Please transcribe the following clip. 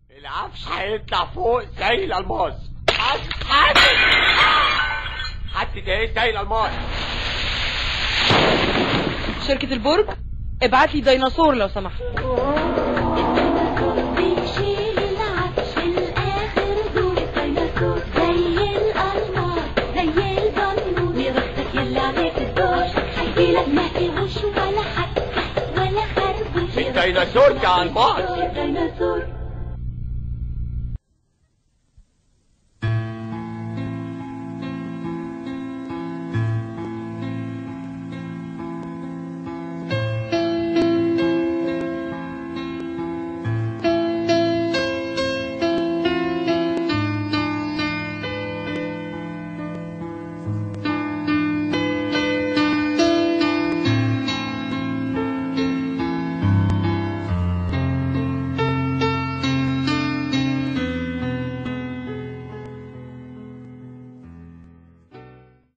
العفش هيطلع فوق زي الالماس حد حد حد ده ايه زي الالماس شركة البرج ابعت لي ديناصور لو سمحت بيشيل العفش الآخر دور الديناصور زي الألماس زي البنور لرختك يلا عليك الدور هيجيلك ما فيهوش ولا حد ولا خربوش الديناصور ده ألماس. الديناصور